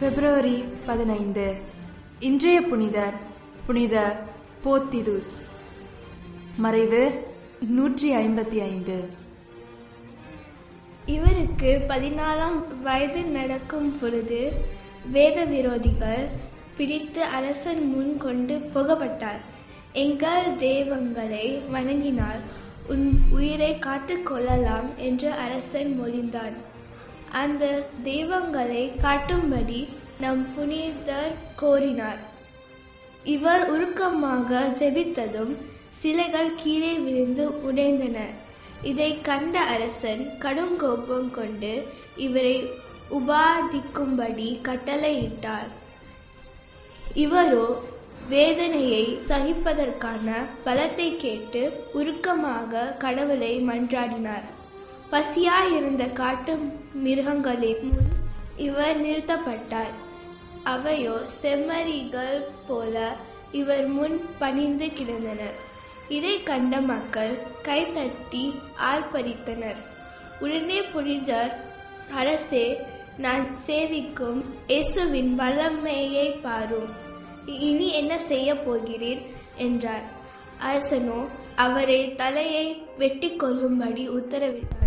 பிப்ரவரி பதினைந்து இன்றைய புனிதர் புனித போத்திதுஸ் மறைவு நூற்றி ஐம்பத்தி ஐந்து இவருக்கு பதினாலாம் வயது நடக்கும் பொழுது வேத விரோதிகள் பிடித்து அரசன் முன் கொண்டு போகப்பட்டார் எங்கள் தெய்வங்களை வணங்கினால் உன் உயிரை காத்து கொள்ளலாம் என்று அரசன் மொழிந்தான் அந்த தெய்வங்களை காட்டும்படி நம் புனிதர் கோரினார் இவர் உருக்கமாக ஜெபித்ததும் சிலைகள் கீழே விழுந்து உடைந்தன இதை கண்ட அரசன் கடும் கோபம் கொண்டு இவரை உபாதிக்கும்படி கட்டளையிட்டார் இவரோ வேதனையை சகிப்பதற்கான பலத்தை கேட்டு உருக்கமாக கடவுளை மன்றாடினார் பசியாயிருந்த காட்டு மிருகங்களின் முன் இவர் நிறுத்தப்பட்டார் அவையோ செம்மறிகள் போல இவர் முன் பணிந்து கிடந்தனர் இதை கண்ட மக்கள் கைதட்டி ஆர்ப்பரித்தனர் உடனே புனிதர் அரசே நான் சேவிக்கும் இயேசுவின் வல்லமையை பாரும் இனி என்ன செய்ய போகிறீர் என்றார் அரசனோ அவரை தலையை வெட்டி கொள்ளும்படி உத்தரவிட்டான்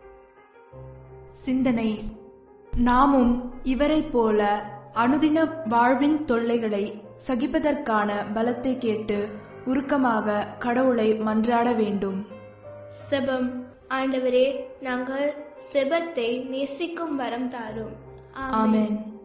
சிந்தனை நாமும் இவரைப் போல அனுதின வாழ்வின் தொல்லைகளை சகிப்பதற்கான பலத்தை கேட்டு உருக்கமாக கடவுளை மன்றாட வேண்டும் செபம் ஆண்டவரே நாங்கள் செபத்தை நேசிக்கும் வரம் தாரும் ஆமென்